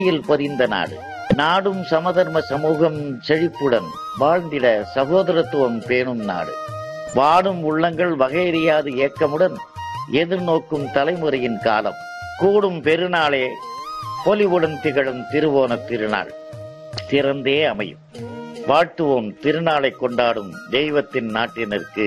யில் பொதிந்த நாடு நாடும் சமதர்ம சமூகம் செழிப்புடன் வாழ்ந்திட சகோதரத்துவம் பேணும் நாடு வாடும் உள்ளங்கள் வகையறியாது ஏக்கமுடன் எதிர்நோக்கும் தலைமுறையின் காலம் கூடும் பெருநாளே பொலிவுடன் திகழும் திருவோண திருநாள் சிறந்தே அமையும் வாழ்த்துவோம் திருநாளை கொண்டாடும் தெய்வத்தின் நாட்டினருக்கு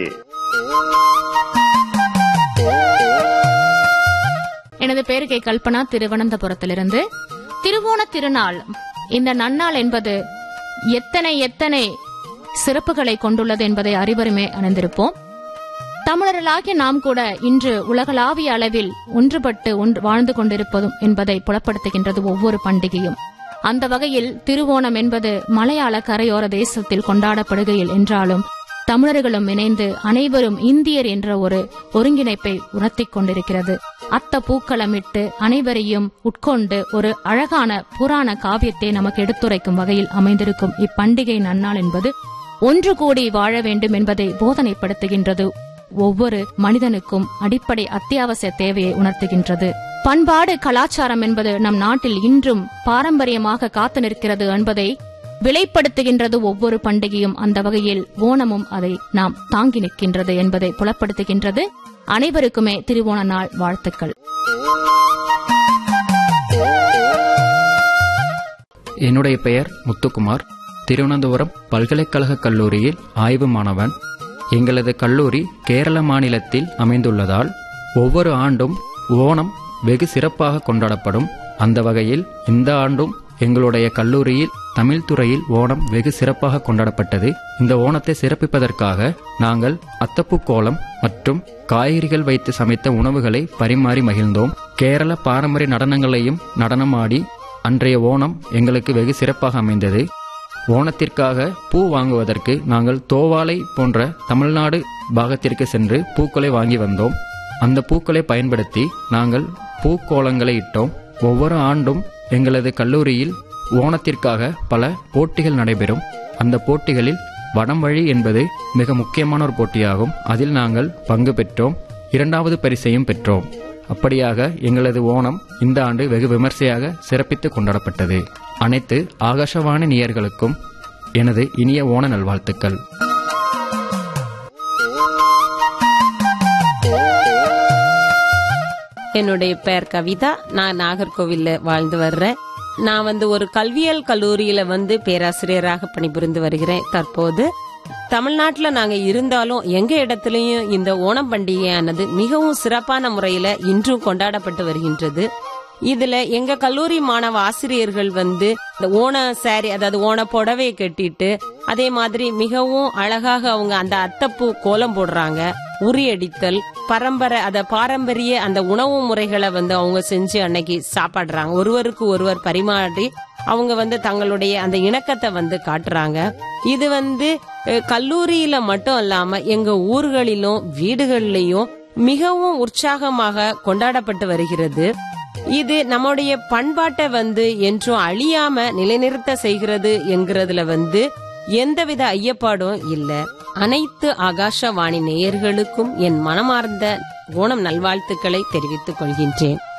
எனது பெயர் கே கல்பனா திருவனந்தபுரத்திலிருந்து திருவோண திருநாள் இந்த நன்னாள் என்பது எத்தனை எத்தனை சிறப்புகளை கொண்டுள்ளது என்பதை அறிவருமே அணிந்திருப்போம் தமிழர்களாகிய நாம் கூட இன்று உலகளாவிய அளவில் ஒன்றுபட்டு ஒன்று வாழ்ந்து கொண்டிருப்பதும் என்பதை புலப்படுத்துகின்றது ஒவ்வொரு பண்டிகையும் அந்த வகையில் திருவோணம் என்பது மலையாள கரையோர தேசத்தில் கொண்டாடப்படுகையில் என்றாலும் தமிழர்களும் இணைந்து அனைவரும் இந்தியர் என்ற ஒரு ஒருங்கிணைப்பை உணர்த்திக் கொண்டிருக்கிறது அத்த பூக்களமிட்டு அனைவரையும் உட்கொண்டு ஒரு அழகான புராண காவியத்தை நமக்கு எடுத்துரைக்கும் வகையில் அமைந்திருக்கும் இப்பண்டிகை நன்னாள் என்பது ஒன்று கூடி வாழ வேண்டும் என்பதை போதனைப்படுத்துகின்றது ஒவ்வொரு மனிதனுக்கும் அடிப்படை அத்தியாவசிய தேவையை உணர்த்துகின்றது பண்பாடு கலாச்சாரம் என்பது நம் நாட்டில் இன்றும் பாரம்பரியமாக காத்து நிற்கிறது என்பதை விலைப்படுத்துகின்றது ஒவ்வொரு பண்டிகையும் அந்த வகையில் ஓணமும் அதை நாம் தாங்கி நிற்கின்றது என்பதை புலப்படுத்துகின்றது அனைவருக்குமே திருவோண நாள் வாழ்த்துக்கள் என்னுடைய பெயர் முத்துக்குமார் திருவனந்தபுரம் பல்கலைக்கழக கல்லூரியில் ஆய்வு மாணவன் எங்களது கல்லூரி கேரள மாநிலத்தில் அமைந்துள்ளதால் ஒவ்வொரு ஆண்டும் ஓணம் வெகு சிறப்பாக கொண்டாடப்படும் அந்த வகையில் இந்த ஆண்டும் எங்களுடைய கல்லூரியில் தமிழ் துறையில் ஓணம் வெகு சிறப்பாக கொண்டாடப்பட்டது இந்த ஓணத்தை சிறப்பிப்பதற்காக நாங்கள் அத்தப்பூ கோலம் மற்றும் காய்கறிகள் வைத்து சமைத்த உணவுகளை பரிமாறி மகிழ்ந்தோம் கேரள பாரம்பரிய நடனங்களையும் நடனமாடி அன்றைய ஓணம் எங்களுக்கு வெகு சிறப்பாக அமைந்தது ஓணத்திற்காக பூ வாங்குவதற்கு நாங்கள் தோவாலை போன்ற தமிழ்நாடு பாகத்திற்கு சென்று பூக்களை வாங்கி வந்தோம் அந்த பூக்களை பயன்படுத்தி நாங்கள் பூக்கோலங்களை இட்டோம் ஒவ்வொரு ஆண்டும் எங்களது கல்லூரியில் ஓணத்திற்காக பல போட்டிகள் நடைபெறும் அந்த போட்டிகளில் வடம் வழி என்பது மிக முக்கியமான ஒரு போட்டியாகும் அதில் நாங்கள் பங்கு பெற்றோம் இரண்டாவது பரிசையும் பெற்றோம் அப்படியாக எங்களது ஓணம் இந்த ஆண்டு வெகு விமர்சையாக சிறப்பித்து கொண்டாடப்பட்டது அனைத்து ஆகாஷவாணி நேயர்களுக்கும் எனது இனிய ஓண நல்வாழ்த்துக்கள் என்னுடைய பெயர் கவிதா நான் நாகர்கோவில்ல வாழ்ந்து வர்றேன் நான் வந்து ஒரு கல்வியியல் கல்லூரியில வந்து பேராசிரியராக பணிபுரிந்து வருகிறேன் தற்போது தமிழ்நாட்டுல நாங்க இருந்தாலும் எங்க இடத்துலயும் இந்த ஓணம் பண்டிகையானது மிகவும் சிறப்பான முறையில இன்றும் கொண்டாடப்பட்டு வருகின்றது இதுல எங்க கல்லூரி மாணவ ஆசிரியர்கள் வந்து இந்த ஓண சாரி அதாவது ஓண புடவையை கட்டிட்டு அதே மாதிரி மிகவும் அழகாக அவங்க அந்த அத்தப்பூ கோலம் போடுறாங்க உரியடித்தல் பரம்பரை அத பாரம்பரிய அந்த உணவு முறைகளை வந்து அவங்க செஞ்சு அன்னைக்கு சாப்பாடுறாங்க ஒருவருக்கு ஒருவர் பரிமாறி அவங்க வந்து தங்களுடைய அந்த இணக்கத்தை வந்து காட்டுறாங்க இது வந்து அஹ், கல்லூரியில மட்டும் இல்லாம எங்க ஊர்களிலும் வீடுகள்லயும் மிகவும் உற்சாகமாக கொண்டாடப்பட்டு வருகிறது இது நம்முடைய பண்பாட்டை வந்து என்றும் அழியாம நிலைநிறுத்த செய்கிறது என்கிறதுல வந்து எந்தவித ஐயப்பாடும் இல்ல அனைத்து ஆகாஷவாணி நேயர்களுக்கும் என் மனமார்ந்த ஓணம் நல்வாழ்த்துக்களை தெரிவித்துக் கொள்கின்றேன்